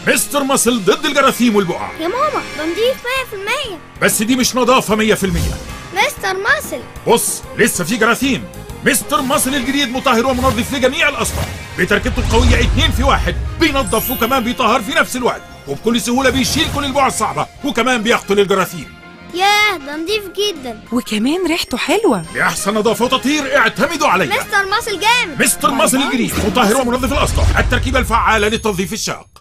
مستر ماسل ضد الجراثيم والبقع يا ماما ده نضيف 100% بس دي مش نظافة 100% مستر ماسل بص لسه في جراثيم مستر ماسل الجديد مطهر ومنظف لجميع الأسطح بتركيبته القوية اتنين في واحد بينظف وكمان بيطهر في نفس الوقت وبكل سهولة بيشيل كل البقع الصعبة وكمان بيقتل الجراثيم ياه ده نضيف جدا وكمان ريحته حلوة لأحسن نظافة وتطهير اعتمدوا عليا مستر ماسل جامد مستر ماسل الجديد مطهر ومنظف الأسطح التركيبة الفعالة للتنظيف الشاق